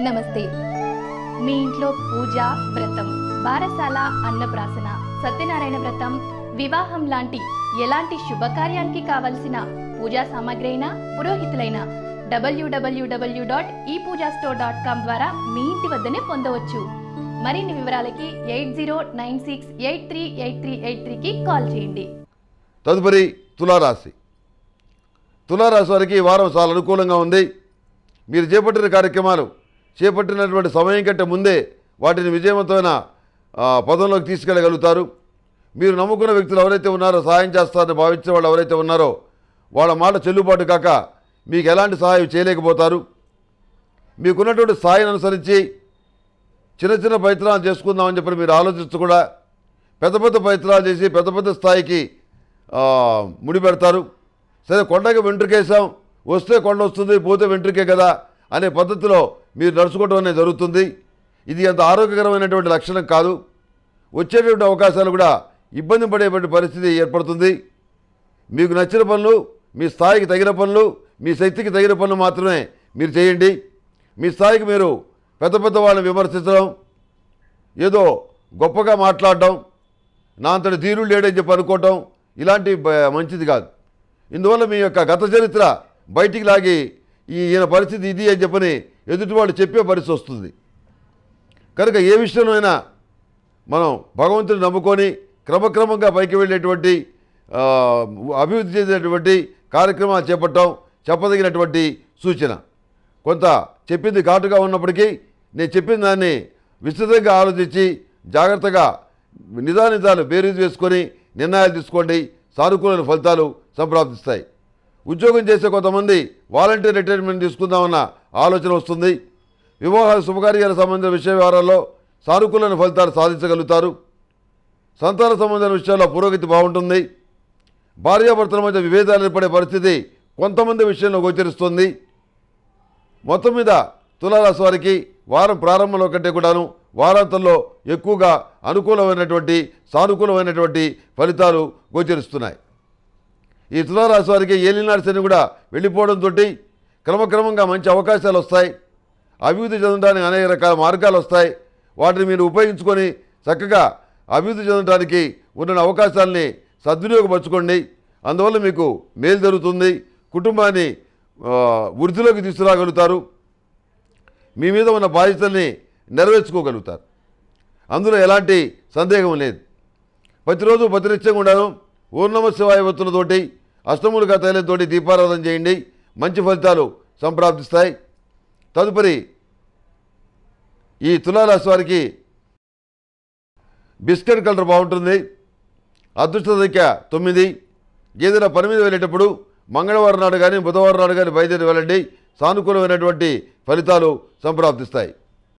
నమస్తే మీ ఇంట్లో పూజ వ్రతం బారసాల అన్నప్రాసన సత్యనారాయణ వ్రతం వివాహం లాంటి ఎలాంటి శుభకార్యానికి కావలసిన పూజా సామాగ్రి అయినా పురోహితులైన డబ్ల్యూడబ్ల్యూడబ్ల్యూ డాట్ ఈ పూజా స్టోర్ డాట్ కామ్ ద్వారా మీ ఇంటి వద్దనే పొందవచ్చు మరిన్ని వివరాలకి eight zero nine six eight three eight three eight త్రీకి కాల్ చేయండి తదుపరి తులారాశి తులారాశి వారికి ఈ వారం చాలా అనుకూలంగా ఉంది మీరు చేపట్టిన కార్యక్రమాలు చేపట్టినటువంటి సమయం కంటే ముందే వాటిని విజయవంతమైన ఆ, పదంలోకి తీసుకెళ్ళగలుగుతారు మీరు నమ్ముకున్న వ్యక్తులు ఎవరైతే ఉన్నారో సహాయం చేస్తారని భావించే వాళ్ళు ఎవరైతే ఉన్నారో వాళ్ళ మాట చెల్లుబాటు కాక మీకు ఎలాంటి సహాయం చేయలేకపోతారు మీకున్నటువంటి స్థాయిని అనుసరించి చిన్న చిన్న ప్రయత్నాలు చేసుకుందామని చెప్పి మీరు ఆలోచిస్తూ కూడా పెద్ద పెద్ద ప్రయత్నాలు చేసి పెద్ద పెద్ద స్థాయికి ఆ, ముడిపెడతారు సరే కొండకి వెంట్రుకేసాం వస్తే కొండ వస్తుంది పోతే వెంట్రుకే కదా అనే పద్ధతిలో మీరు నడుచుకోవడం అనేది జరుగుతుంది ఇది అంత ఆరోగ్యకరమైనటువంటి లక్షణం కాదు వచ్చేటువంటి అవకాశాలు కూడా ఇబ్బంది పడేటువంటి పరిస్థితి ఏర్పడుతుంది మీకు నచ్చిన పనులు మీ స్థాయికి తగిన పనులు మీ శక్తికి తగిన పనులు మాత్రమే మీరు చేయండి మీ స్థాయికి మీరు పెద్ద పెద్ద వాళ్ళని విమర్శించడం ఏదో గొప్పగా మాట్లాడడం నా అంతటి ధీరుడు లేడని చెప్పి అనుకోవటం ఇలాంటి బ- మంచిది కాదు ఇందువల్ల మీ యొక్క గత చరిత్ర బయటికి లాగి ఈ ఈయన పరిస్థితి ఇది అని చెప్పని ఎదుటి వాళ్ళు చెప్పే పరిస్థితి వస్తుంది కనుక ఏ విషయంలోనైనా మనం భగవంతుని నమ్ముకొని క్రమక్రమంగా పైకి వెళ్ళేటువంటి ఆ, అభివృద్ధి చేసేటువంటి కార్యక్రమాలు చేపట్టడం చెప్పదగినటువంటి సూచన కొంత చెప్పింది ఘాటుగా ఉన్నప్పటికీ నేను చెప్పిన దాన్ని విస్తృతంగా ఆలోచించి జాగ్రత్తగా నిదానిదాలు బేరీజు వేసుకొని నిర్ణయాలు తీసుకోండి సానుకూల ఫలితాలు సంప్రాప్తిస్తాయి ఉద్యోగం చేసే కొంతమంది వాలంటీర్ రిటైర్మెంట్ తీసుకుందామన్న ఆలోచన వస్తుంది వివాహ శుభకార్యాల సంబంధించిన విషయ వ్యవహారాల్లో సానుకూలమైన ఫలితాలు సాధించగలుగుతారు సంతాన సంబంధమైన విషయాల్లో పురోగతి బాగుంటుంది భార్యాభర్తల మధ్య విభేదాలు ఏర్పడే పరిస్థితి కొంతమంది విషయంలో గోచరిస్తుంది మొత్తం మీద తులారాశి వారికి వారం ప్రారంభంలో కంటే కూడాను వారాంతంలో ఎక్కువగా అనుకూలమైనటువంటి సానుకూలమైనటువంటి ఫలితాలు గోచరిస్తున్నాయి ఈ తులారాశి వారికి ఏలినాడు శని కూడా వెళ్ళిపోవడంతో క్రమక్రమంగా మంచి అవకాశాలు వస్తాయి అభివృద్ధి చెందడానికి అనేక రకాల మార్గాలు వస్తాయి వాటిని మీరు ఉపయోగించుకొని చక్కగా అభివృద్ధి చెందడానికి ఉన్న అవకాశాలని సద్వినియోగపరచుకోండి అందువల్ల మీకు మేలు జరుగుతుంది కుటుంబాన్ని ఆ, వృద్ధిలోకి తీసుకురాగలుగుతారు మీ మీద ఉన్న బాధ్యతల్ని నెరవేర్చుకోగలుగుతారు అందులో ఎలాంటి సందేహం లేదు ప్రతిరోజు ప్రతినిత్యం కూడాను ఓర్ణమ శివాయ ఒత్తులతోటి అష్టములుగా తైలంతోటి దీపారాధన చేయండి మంచి ఫలితాలు సంప్రాప్తిస్తాయి తదుపరి ఈ తులారాశి వారికి బిస్కెట్ కలర్ బాగుంటుంది అదృష్ట సంఖ్య తొమ్మిది ఏదైనా పని మీద వెళ్ళేటప్పుడు మంగళవారం నాడు కానీ బుధవారం నాడు కానీ బయలుదేరి వెళ్ళండి సానుకూలమైనటువంటి ఫలితాలు సంప్రాప్తిస్తాయి